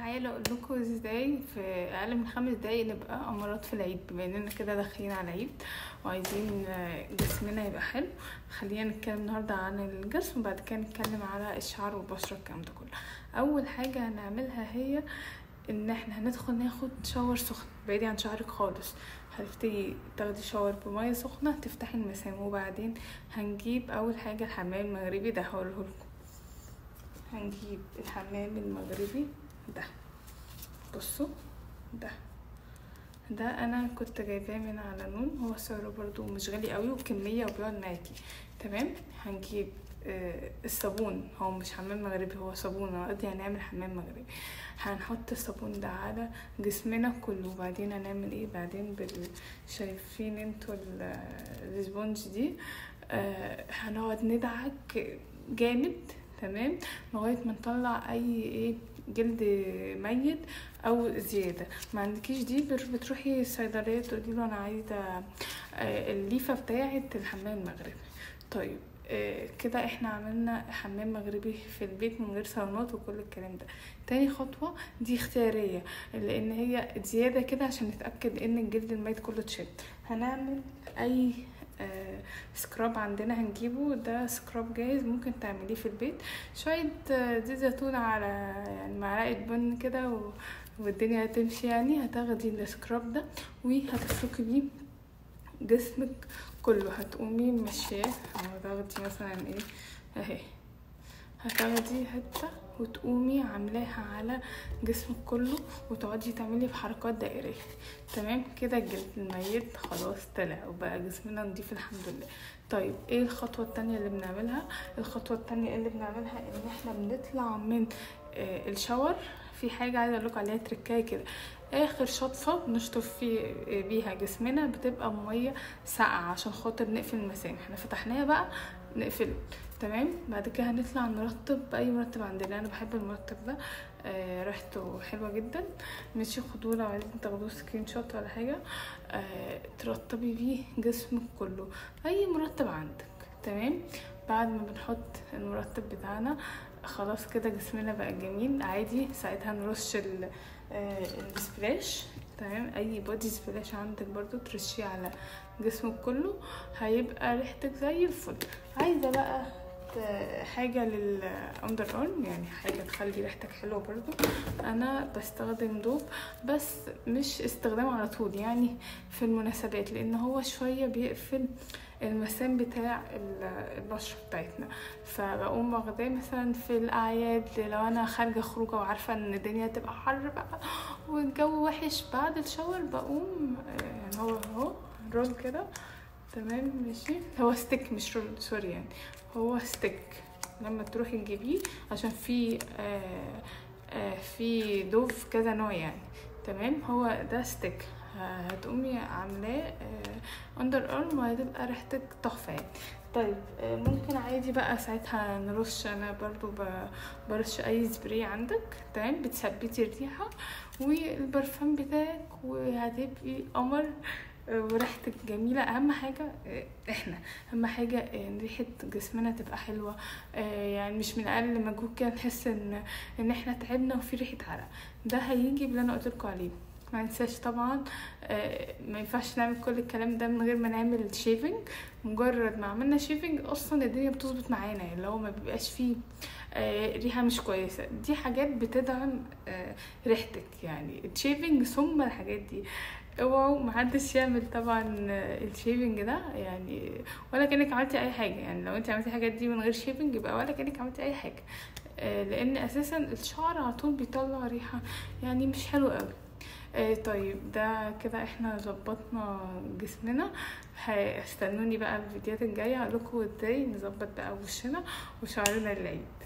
تعالوا اقول لكم ازاي في اقل من خمس دقايق نبقى امارات في العيد بما اننا كده داخلين على العيد وعايزين جسمنا يبقى حلو خلينا نتكلم النهارده عن الجسم وبعد كده نتكلم على الشعر والبشره الكلام ده كله اول حاجه هنعملها هي ان احنا هندخل ناخد شاور سخن بعيد عن شعرك خالص هتبتدي تاخدي شاور بميه سخنه تفتحي المسام وبعدين هنجيب اول حاجه الحمام المغربي ده هوريهولكم هنجيب الحمام المغربي ده بصوا ده ده انا كنت جايباه من على نون هو سعره برضو مش غالي قوي وكميه وبيقعد معاكي تمام هنجيب آه الصابون هو مش حمام مغربي هو صابون انا قصدي هنعمل حمام مغربي هنحط الصابون ده على جسمنا كله وبعدين هنعمل ايه بعدين بال شايفين انتوا السبونج دي آه هنقعد ندعك جامد تمام لغايه ما نطلع اي ايه جلد ميت او زياده ما عندكيش دي بتروحي الصيدليه تقولي له انا عايزه الليفه بتاعه الحمام المغربي طيب كده احنا عملنا حمام مغربي في البيت من غير صالونات وكل الكلام ده تاني خطوة دي اختيارية لان هي زيادة كده عشان نتأكد ان الجلد الميت كله اتشد هنعمل اي آه سكراب عندنا هنجيبه ده سكراب جاهز ممكن تعمليه في البيت شوية آه زيت زيتون على يعني معلقة بن كده والدنيا هتمشي يعني هتاخدي السكراب ده وهتفركي بيه جسمك كله هتقومي ماشياه هتاخدي مثلا ايه اهي هتاخدي حته وتقومي عاملاها على جسمك كله وتقعدي تعملي بحركات دائريه تمام كده الجلد الميت خلاص طلع وبقى جسمنا نضيف الحمد لله طيب ايه الخطوه التانية اللي بنعملها الخطوه التانية اللي بنعملها ان احنا بنطلع من آه الشاور في حاجه عايزه اقول عليها تركايه كده اخر شطفه بنشطف في بيها جسمنا بتبقى ميه ساقعه عشان خاطر نقفل المسام احنا فتحناها بقى نقفله تمام بعد كده هنطلع نرطب باي مرطب عندنا انا بحب المرطب ده آه ريحته حلوه جدا ماشي خدوه لو عايزين تاخدوه سكرين شوت ولا حاجه آه ترطبي بيه جسمك كله اي مرطب عندك تمام بعد ما بنحط المرطب بتاعنا خلاص كده جسمنا بقى جميل عادي ساعتها نرش آه السبلاش تمام اي بودي سبلاش عندك برضو ترشيه على جسمك كله هيبقى ريحتك زي الفل عايزه بقى حاجة للأندر ارم يعني حاجة تخلي ريحتك حلوة برضو أنا بستخدم دوب بس مش استخدام على طول يعني في المناسبات لأن هو شوية بيقفل المسام بتاع البشرة بتاعتنا فبقوم واخداه مثلا في الأعياد لو أنا خارجة خروجة وعارفة إن الدنيا هتبقى حر بقى والجو وحش بعد الشاور بقوم يعني هو اهو رول كده تمام ماشي هو ستيك مش رول سوري يعني هو ستيك لما تروحي تجيبيه عشان في آه آه في دوف كذا نوع يعني تمام هو ده ستيك هتقومي عاملاه اندر ارم وهتبقى ريحتك تحفه يعني طيب ممكن عادي بقى ساعتها نرش انا برضو برش اي سبراي عندك تمام بتثبتي الريحه والبرفان بتاعك وهتبقي قمر وريحتك جميلة أهم حاجة إحنا أهم حاجة إن ريحة جسمنا تبقى حلوة يعني مش من أقل مجهود كده نحس إن إن إحنا تعبنا وفي ريحة عرق ده هيجي باللي أنا قلتلكوا عليه ما ننساش طبعا ما ينفعش نعمل كل الكلام ده من غير ما نعمل شيفنج مجرد ما عملنا شيفنج اصلا الدنيا بتظبط معانا اللي هو ما بيبقاش فيه ريحه مش كويسه دي حاجات بتدعم ريحتك يعني الشيفنج ثم الحاجات دي اوعوا محدش يعمل طبعا الشيفنج ده يعني ولا كانك عملتي اي حاجه يعني لو انت عملتي الحاجات دي من غير شيفنج يبقى ولا كانك عملتي اي حاجه لان اساسا الشعر على طول بيطلع ريحه يعني مش حلوه قوي آه طيب ده كده احنا ظبطنا جسمنا هستنوني بقى الفيديوهات الجايه اقول لكم ازاي نظبط بقى وشنا وشعرنا للعيد